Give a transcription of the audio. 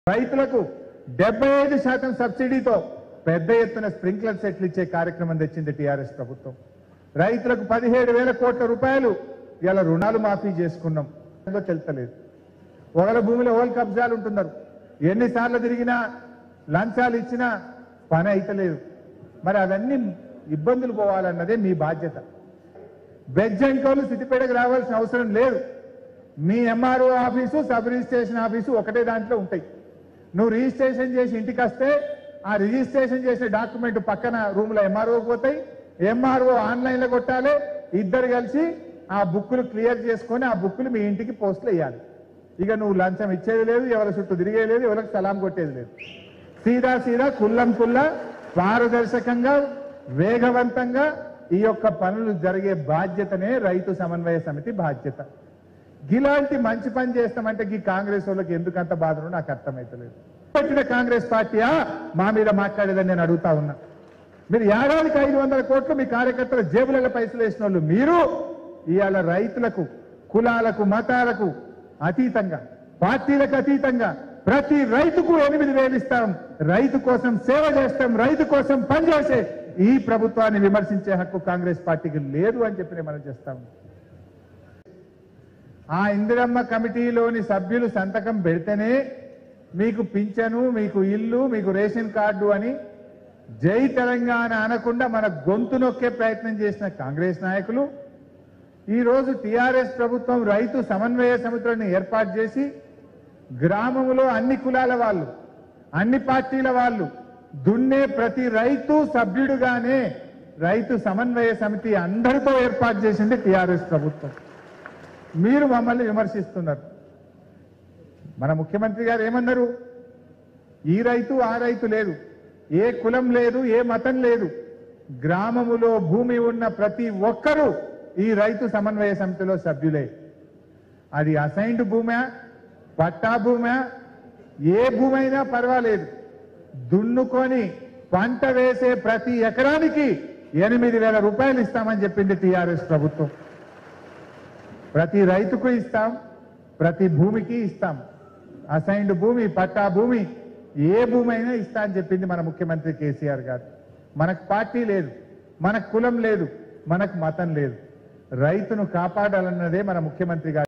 రైతులకు డెబ్బై ఐదు శాతం సబ్సిడీతో పెద్ద ఎత్తున స్ప్రింక్లర్ సెట్లు ఇచ్చే కార్యక్రమం తెచ్చింది టీఆర్ఎస్ ప్రభుత్వం రైతులకు పదిహేడు వేల కోట్ల రూపాయలు ఇలా రుణాలు మాఫీ చేసుకున్నాం ఏదో తెలుస్తలేదు ఒకళ్ళ భూమిలో ఓల్ కబ్జాలు ఉంటున్నారు ఎన్నిసార్లు తిరిగినా లంచాలు ఇచ్చినా పని అయితలేదు మరి అవన్నీ ఇబ్బందులు పోవాలన్నదే మీ బాధ్యత బెజ్జంకోలు సిద్దిపేటకు రావాల్సిన అవసరం లేదు మీ MRO office sub registration office ఒకటే దాంట్లో ఉంటాయి నువ్వు రిజిస్ట్రేషన్ చేసి ఇంటికి వస్తే ఆ రిజిస్ట్రేషన్ చేసిన డాక్యుమెంట్ పక్కన రూమ్లో ఎంఆర్ఓకి పోతాయి ఎంఆర్ఓ ఆన్లైన్లో కొట్టాలి ఇద్దరు కలిసి ఆ బుక్కులు క్లియర్ చేసుకొని ఆ బుక్కులు మీ ఇంటికి పోస్టులు వేయాలి ఇక నువ్వు లంచం ఇచ్చేది లేదు ఎవరి చుట్టూ తిరిగేది లేదు ఎవరికి సలాం కొట్టేది లేదు సీదా సీదా కుల్లం కుల్ల పారదర్శకంగా వేగవంతంగా ఈ యొక్క పనులు జరిగే బాధ్యతనే రైతు సమన్వయ సమితి బాధ్యత ఇలాంటి మంచి పని చేస్తామంటే ఈ కాంగ్రెస్ వాళ్ళకి ఎందుకంత బాధనో నాకు అర్థమైతలేదు పెట్టిన కాంగ్రెస్ పార్టీయా మా మీద మాట్లాడేదని నేను అడుగుతా ఉన్నా మీరు ఏడాదికి ఐదు వందల కోట్లు మీ కార్యకర్తల జేబులలో పైసలు వేసిన వాళ్ళు మీరు ఇవాళ రైతులకు కులాలకు మతాలకు అతీతంగా పార్టీలకు అతీతంగా ప్రతి రైతుకు ఎనిమిది వేలు ఇస్తాం రైతు కోసం సేవ చేస్తాం రైతు కోసం పనిచేసే ఈ ప్రభుత్వాన్ని విమర్శించే హక్కు కాంగ్రెస్ పార్టీకి లేదు అని చెప్పి నేను మనం చేస్తాం ఆ ఇందిరమ్మ కమిటీలోని సభ్యులు సంతకం పెడితేనే మీకు పింఛను మీకు ఇల్లు మీకు రేషన్ కార్డు అని జై తెలంగాణ అనకుండా మన గొంతు నొక్కే ప్రయత్నం చేసిన కాంగ్రెస్ నాయకులు ఈ రోజు టిఆర్ఎస్ ప్రభుత్వం రైతు సమన్వయ సమితులను ఏర్పాటు చేసి గ్రామంలో అన్ని కులాల వాళ్ళు అన్ని పార్టీల వాళ్ళు దున్నే ప్రతి రైతు సభ్యుడుగానే రైతు సమన్వయ సమితి అందరితో ఏర్పాటు చేసింది టిఆర్ఎస్ ప్రభుత్వం మీరు మమ్మల్ని విమర్శిస్తున్నారు మన ముఖ్యమంత్రి గారు ఏమన్నారు ఈ రైతు ఆ రైతు లేదు ఏ కులం లేదు ఏ మతం లేదు గ్రామములో భూమి ఉన్న ప్రతి ఒక్కరూ ఈ రైతు సమన్వయ సమితిలో సభ్యులే అది అసైన్డ్ భూమా పట్టా భూమా ఏ భూమి అయినా పర్వాలేదు దున్నుకొని పంట వేసే ప్రతి ఎకరానికి ఎనిమిది వేల రూపాయలు ఇస్తామని చెప్పింది టీఆర్ఎస్ ప్రభుత్వం ప్రతి రైతుకు ఇస్తాం ప్రతి భూమికి ఇస్తాం అసైన్డ్ భూమి పట్టా భూమి ఏ భూమి అయినా ఇస్తా అని చెప్పింది మన ముఖ్యమంత్రి కేసీఆర్ గారు మనకు పార్టీ లేదు మనకు కులం లేదు మనకు మతం లేదు రైతును కాపాడాలన్నదే మన ముఖ్యమంత్రి గారు